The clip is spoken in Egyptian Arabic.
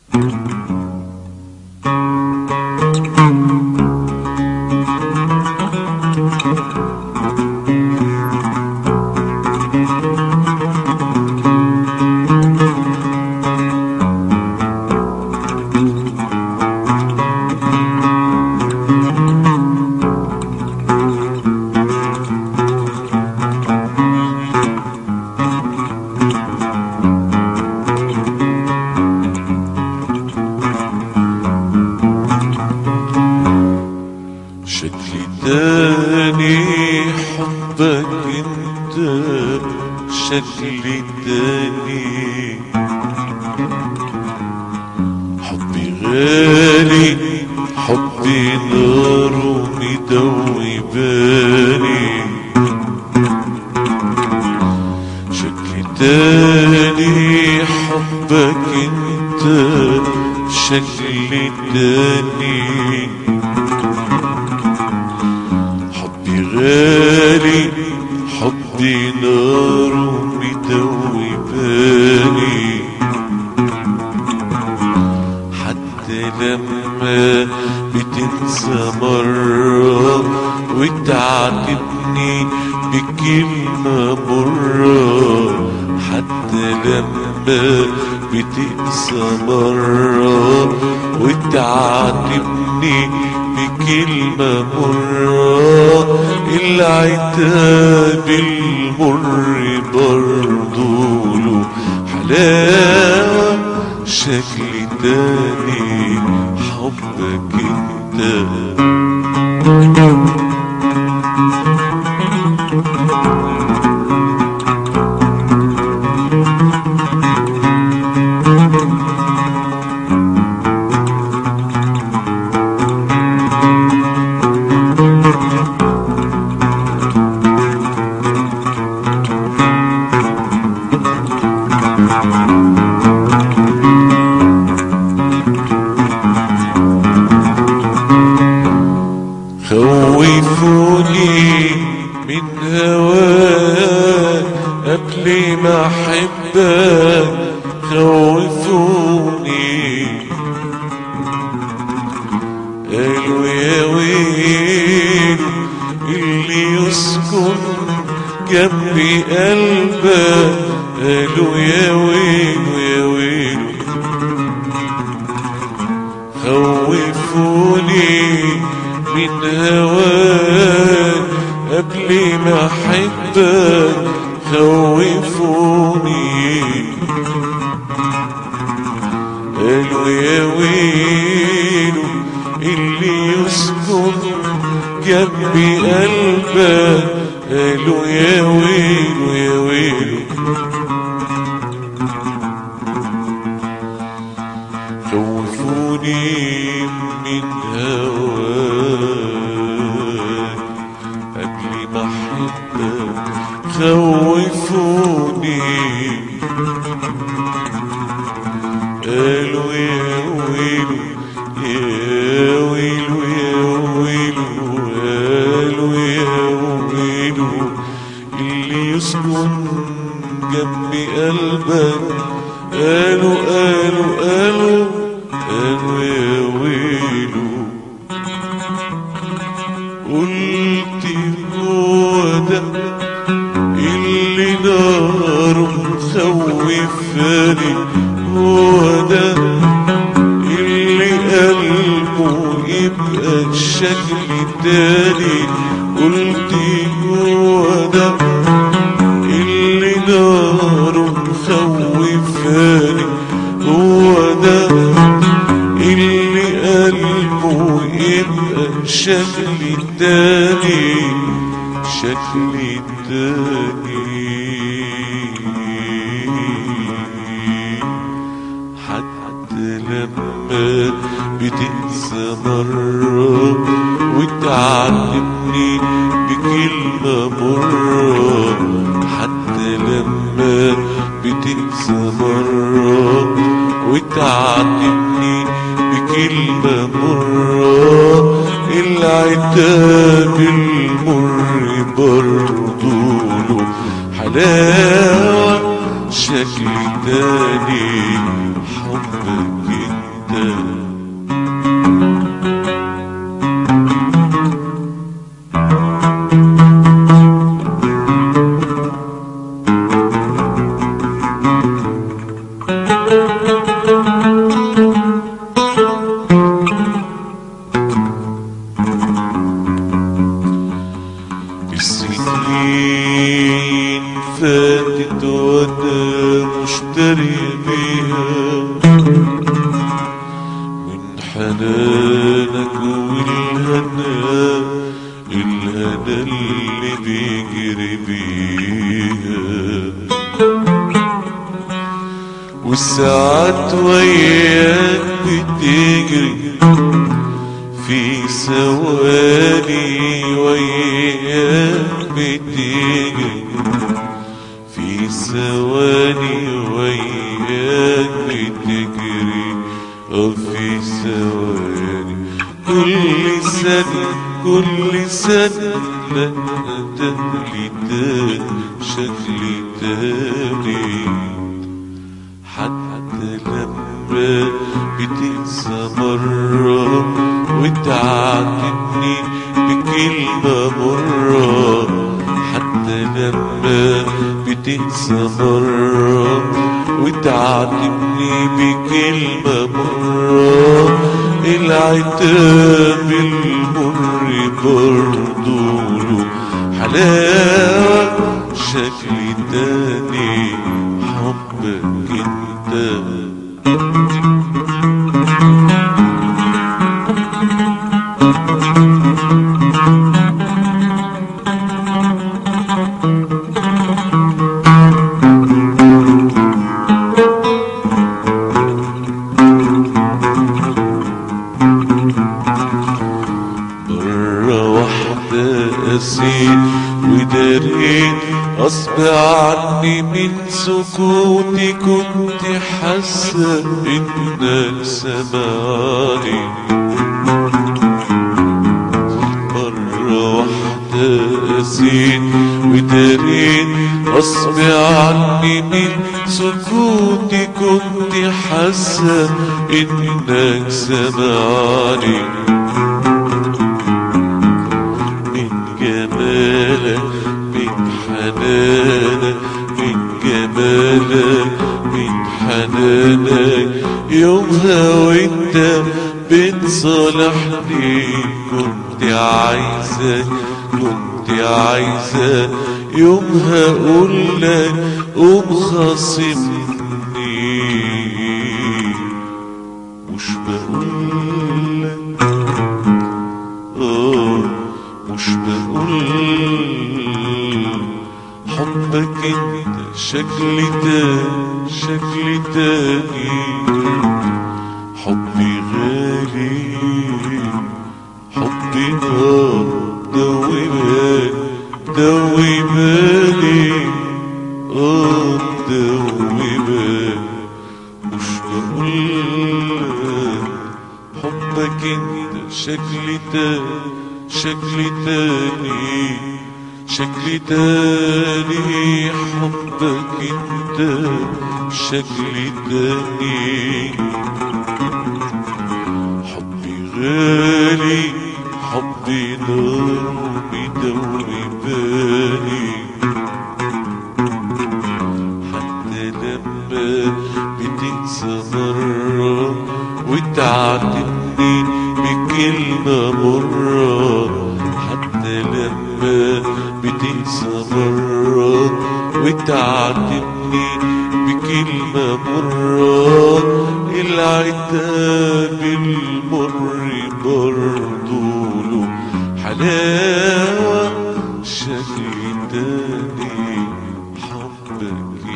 شكلي تاني حبك انت شكلي تاني حبي غالي حبي نار ومدوي بالي شكلي تاني حبك انت شكلي تاني حبي غالي حبي نار ومدوي بالي حتى لما بتنسى مرة وتعاتبني بكلمة مرة حتى لما بتنسى مرة وتعاتبني بكلمة مرة العتاب المر برضو له حلاوة شكل تاني حبك انت خوفوني من هواك قبل ما احبك خوفوني قالوا يا ويل اللي يسكن جنبي قلبك قالوا يا ويل يا ويل خوفوني من هواك قبل ما احبك خوفوني قالوا يا ويلو اللي يسكن جنبي قلبك قالوا يا ويلو يا ويلو خوفوني من هواك قبل ما احبك خوفوني قالوا يا ويلو يا ويلو يا ويلو قالوا يا ويلو اللي يسكن جنب قلبك قالوا قالوا قالوا قالوا يا ويلو قلت هو ده اللي نار مخوفاني هو ده اللي قلبه يبقى الشكل تاني قلت هو ده اللي نار مخوفاني هو ده اللي قلبه يبقى شكل تاني شكل تاني حتى لما بتنسى مرة وتعلمني بكلمة مرة حتى لما بتنسى مرة وتعلمني بكلمة مرة العتاب المر برضو له حلاوة شكل تاني حبك انت من حنانك والهنا الهنا اللي بيجري بيها والساعات وياك بتجري في ثواني وياك بتجري في ثواني وياك بتجري اه في ثواني كل سنة كل سنة لا تهلي تاني شكلي تاني حتى لما بتنسى مرة وتعاتبني بكلمة مرة حتى لما بتنسى مرة وتعاتبني بكلمة مرة العتاب المر برضو له حلاوة شكل تاني حبك انت مرة واحدة أسير وداريت غصب عني من سكوتي كنت حاسة إنك سمعني مرة واحدة أسير وداريت غصب عني من سكوتي كنت حاسة إنك سمعني من جمالك من حنانك من جمالك من حنانك يومها وانت بتصالحني كنت عايزة كنت عايزة يومها اقول لك قوم خاصمني مش بقول لك آه مش بقول حبك انت شكل تاني شكل تاني حبي غالي حبي نار دوي بالي دوي بالي اه دوي بالي مش بقول حبك انت شكل تاني شكل تاني شكل تاني حبك انت شكل تاني حبي غالي حبي نار بدوري بالي حتى لما بتنسى مرة وتعاتبني بكلمة مرة حتى لما بتنسى مرة وتعاتبني بكلمة مرة العتاب المر برضو له حلاوة شكل تاني حبك